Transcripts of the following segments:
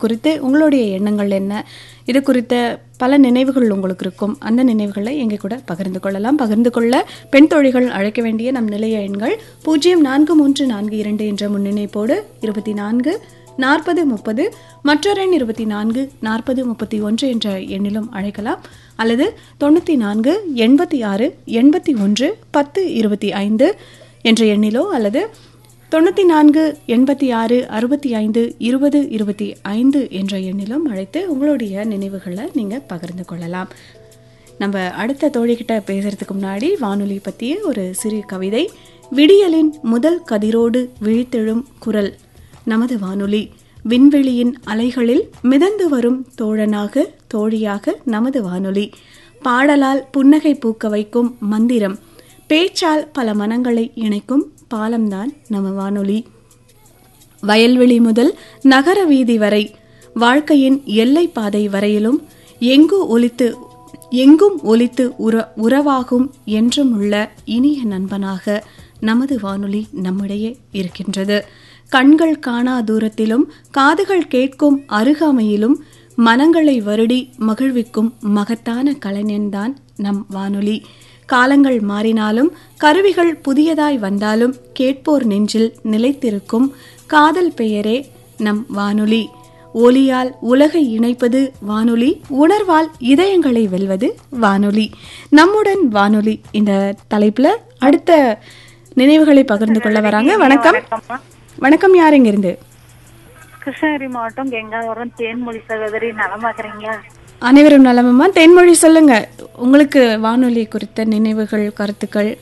குறித்து உங்களுடைய எண்ணங்கள் என்ன இது குறித்த பல நினைவுகள் உங்களுக்கு இருக்கும் அந்த நினைவுகளை எங்கள் கூட பகிர்ந்து கொள்ளலாம் பகிர்ந்து கொள்ள பெண் தோழிகள் அழைக்க வேண்டிய நம் நிலைய எண்கள் பூஜ்ஜியம் நான்கு மூன்று நான்கு இரண்டு என்ற முன்னிணைப்போடு இருபத்தி நான்கு நாற்பது முப்பது மற்றொரு எண் இருபத்தி நான்கு நாற்பது முப்பத்தி ஒன்று என்ற எண்ணிலும் அழைக்கலாம் அல்லது தொண்ணூற்றி நான்கு எண்பத்தி ஆறு எண்பத்தி ஒன்று பத்து இருபத்தி ஐந்து என்ற எண்ணிலோ அல்லது தொண்ணூற்றி நான்கு எண்பத்தி ஆறு அறுபத்தி ஐந்து இருபது இருபத்தி ஐந்து என்ற எண்ணிலும் அழைத்து உங்களுடைய நினைவுகளை நீங்கள் பகிர்ந்து கொள்ளலாம் நம்ம அடுத்த தோழிக்கிட்ட பேசுறதுக்கு முன்னாடி வானொலி பற்றிய ஒரு சிறு கவிதை விடியலின் முதல் கதிரோடு விழித்தெழும் குரல் நமது வானொலி விண்வெளியின் அலைகளில் மிதந்து வரும் தோழனாக தோழியாக நமது வானொலி பாடலால் புன்னகை பூக்க வைக்கும் மந்திரம் பேச்சால் பல மனங்களை இணைக்கும் பாலம்தான் நம்ம வானொலி வயல்வெளி முதல் நகர வீதி வரை வாழ்க்கையின் எல்லை பாதை வரையிலும் எங்கு ஒலித்து எங்கும் ஒலித்து உற உறவாகும் என்றும் உள்ள இனிய நண்பனாக நமது வானொலி நம்மிடையே இருக்கின்றது கண்கள் காணா தூரத்திலும் காதுகள் கேட்கும் அருகாமையிலும் மனங்களை வருடி மகிழ்விக்கும் மகத்தான கலைஞன்தான் நம் வானொலி காலங்கள் மாறினாலும் கருவிகள் புதியதாய் வந்தாலும் கேட்போர் நெஞ்சில் நிலைத்திருக்கும் காதல் பெயரே நம் வானொலி ஒலியால் உலகை இணைப்பது வானொலி உணர்வால் இதயங்களை வெல்வது வானொலி நம்முடன் வானொலி இந்த தலைப்புல அடுத்த நினைவுகளை பகிர்ந்து கொள்ள வராங்க வணக்கம் வணக்கம் யார் இங்க இருந்து கிருஷ்ணகிரி மாவட்டம் கெங்காவரம் தேன்மொழி சகோதரி நலமாக்குறீங்க அனைவரும் நலமம்மா தென்மொழி சொல்லுங்க உங்களுக்கு வானொலி குறித்த நினைவுகள் கருத்துக்கள்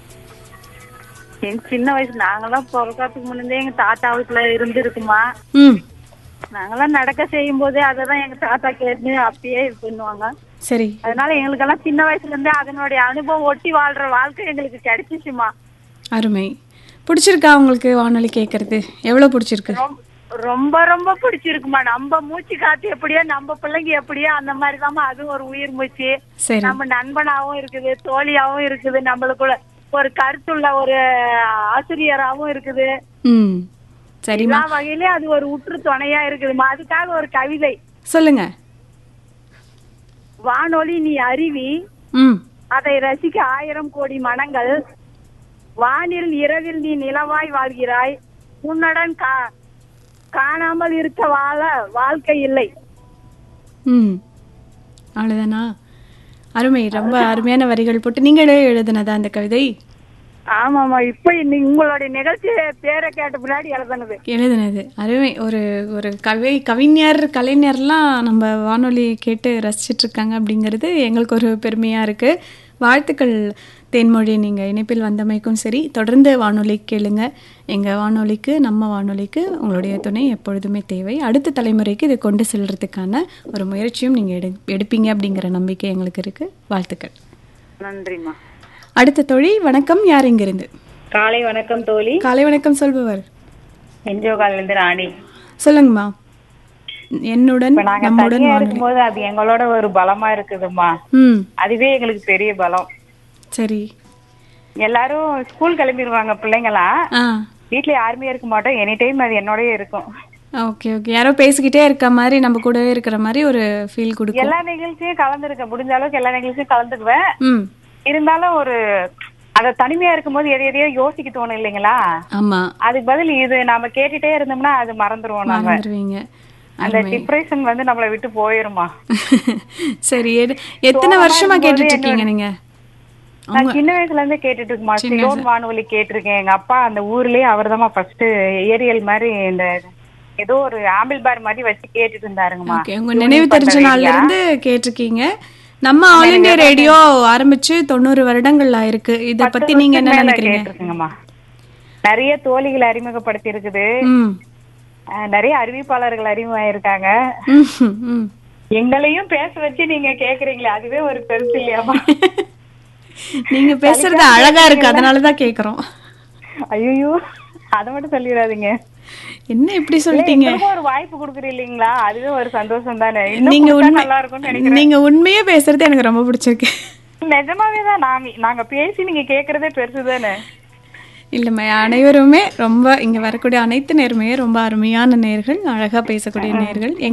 எங்க சின்ன வயசு நாங்கெல்லாம் பிறக்கிறதுக்கு முன்னே எங்க தாத்தா வீட்டுல இருந்து இருக்குமா ம் நாங்கெல்லாம் நடக்க செய்யும் போதே அததான் எங்க தாத்தா கேட்டு அப்பயே இது பண்ணுவாங்க சரி அதனால எங்களுக்கெல்லாம் சின்ன வயசுல இருந்தே அதனுடைய அனுபவம் ஒட்டி வாழ்ற வாழ்க்கை எங்களுக்கு கிடைச்சிச்சுமா அருமை பிடிச்சிருக்கா உங்களுக்கு வானொலி கேட்கறது எவ்வளோ பிடிச்சிருக்கு ரொம்- ரொம்ப ரொம்ப பிடிச்சிருக்குமா நம்ம மூச்சு காத்து எப்படியோ நம்ம பிள்ளைங்க எப்படியோ அந்த மாதிரி அது ஒரு உயிர் மூச்சு சரி நம்ம நண்பனாவும் இருக்குது தோழியாவும் இருக்குது நம்மளுக்குள்ள ஒரு கருத்துள்ள ஒரு ஆசிரியராவும் இருக்குது ம் சரிம்மா எல்லா வகையிலயும் அது ஒரு உற்று துணையா இருக்குதுமா அதுக்காக ஒரு கவிதை சொல்லுங்க வானொலி நீ அருவி ம் அதை ரசிக்க ஆயிரம் கோடி மனங்கள் வானில் இரவில் நீ நிலவாய் வாழ்கிறாய் உன்னுடன் கா காணாமல் இருக்க வாழ வாழ்க்கை இல்லை ம் அவ்வளோதானா அருமை ரொம்ப அருமையான வரிகள் போட்டு நீங்களே எழுதுனதா அந்த கவிதை ஆமாமா இப்ப இன்னைக்கு உங்களுடைய நிகழ்ச்சி பேரை கேட்ட பின்னாடி எழுதுனது எழுதுனது அருமை ஒரு ஒரு கவி கவிஞர் கலைஞர்லாம் நம்ம வானொலி கேட்டு ரசிச்சிட்டு இருக்காங்க அப்படிங்கிறது எங்களுக்கு ஒரு பெருமையாக இருக்குது வாழ்த்துக்கள் தேன்மொழி நீங்கள் இணைப்பில் வந்தமைக்கும் சரி தொடர்ந்து வானொலி கேளுங்க எங்கள் வானொலிக்கு நம்ம வானொலிக்கு உங்களுடைய துணை எப்பொழுதுமே தேவை அடுத்த தலைமுறைக்கு இதை கொண்டு செல்றதுக்கான ஒரு முயற்சியும் நீங்கள் எடு எடுப்பீங்க அப்படிங்கிற நம்பிக்கை எங்களுக்கு இருக்குது வாழ்த்துக்கள் நன்றிம்மா அடுத்த தொழில் வணக்கம் யார் இங்கிருந்து காலை வணக்கம் தோழி காலை வணக்கம் சொல்பவர் என்ஜோகால இருந்து ராணி சொல்லுங்கம்மா என்னுடன் இப்ப நாங்க நம்முடன் தனியா வானொலி இருக்கும்போது அது எங்களோட ஒரு பலமா இருக்குதும்மா ம் அதுவே எங்களுக்கு பெரிய பலம் சரி எல்லாரும் ஸ்கூல் கிளம்பிடுவாங்க பிள்ளைங்களா ஆ வீட்ல யாருமே இருக்க மாட்டோம் எனி டைம் அது என்னோடய இருக்கும் ஓகே ஓகே யாரோ பேசிக்கிட்டே இருக்க மாதிரி நம்ம கூடவே இருக்கிற மாதிரி ஒரு ஃபீல் கொடுக்கும் எல்லா நிகழ்ச்சியும் கலந்துருக்கேன் முடிஞ்ச அளவுக்கு எல்லா நிகழ்ச்சியும் கலந்துக்குவேன் ம் இருந்தாலும் ஒரு அத தனிமையா இருக்கும்போது எதை எதையோ யோசிக்க தோணும் இல்லைங்களா ஆமாம் அதுக்கு பதில் இது நாம கேட்டுட்டே இருந்தோம்னா அது மறந்துருவோம் நாம மறந்துடுவீங்க அந்த டிப்ரெஷன் வந்து நம்மள விட்டு போயிருமா சரி எது- எத்தனை வருஷமா கேட்டுட்டு இருக்கீங்க நீங்க நான் சின்ன வயசுல இருந்தே கேட்டுட்டு இருக்கேன் சிலோன் வானொலி கேட்டிருக்கேன் எங்க அப்பா அந்த ஊர்லயே அவர்தாம்மா ஃபர்ஸ்ட் ஏரியல் மாதிரி இந்த ஏதோ ஒரு ஆம்பிள் பார் மாதிரி வச்சு கேட்டுட்டு இருந்தாருங்கம்மா ஓகே உங்க நினைவு தெரிஞ்ச நாள்ல இருந்து கேட்டிருக்கீங்க நம்ம ஆல் இந்தியா ரேடியோ ஆரம்பிச்சு தொண்ணூறு வருடங்கள் ஆயிருக்கு இத பத்தி நீங்க என்ன நினைக்கிறீங்க கேட்டிருக்கேங்கம்மா நிறைய தோழிகள் அறிமுகப்படுத்தி இருக்குது ம் அஹ் நிறைய அறிவிப்பாளர்கள் அறிமுகமாயிருக்காங்க ம், ம் எங்களையும் பேச வச்சு நீங்க கேக்குறீங்களே அதுவே ஒரு பெருசு இல்லையாமா நீங்க பேசுறது அழகா இருக்கு அதனாலதான் கேக்குறோம் ஐயோ அதை மட்டும் சொல்லிடாதீங்க என்ன இப்படி சொல்லிட்டீங்க எங்களுக்கும் ஒரு வாய்ப்பு கொடுக்குறீங்க இல்லைங்களா அதுவே ஒரு சந்தோஷம் தானே இன்னும் நீங்க கொடுத்தா உண்மை நல்லா இருக்கும்னு நினைக்கிறேன் நீங்க உண்மையே பேசுறது எனக்கு ரொம்ப பிடிச்சிருக்கு நிஜமாவே தான் நாங்க நாங்க பேசி நீங்க கேக்குறதே பெருசு தானே இல்லைம்மா அனைவருமே ரொம்ப இங்க வரக்கூடிய அனைத்து நேர்மையே ரொம்ப அருமையான நேர்கள் அழகா பேசக்கூடிய நேர்கள்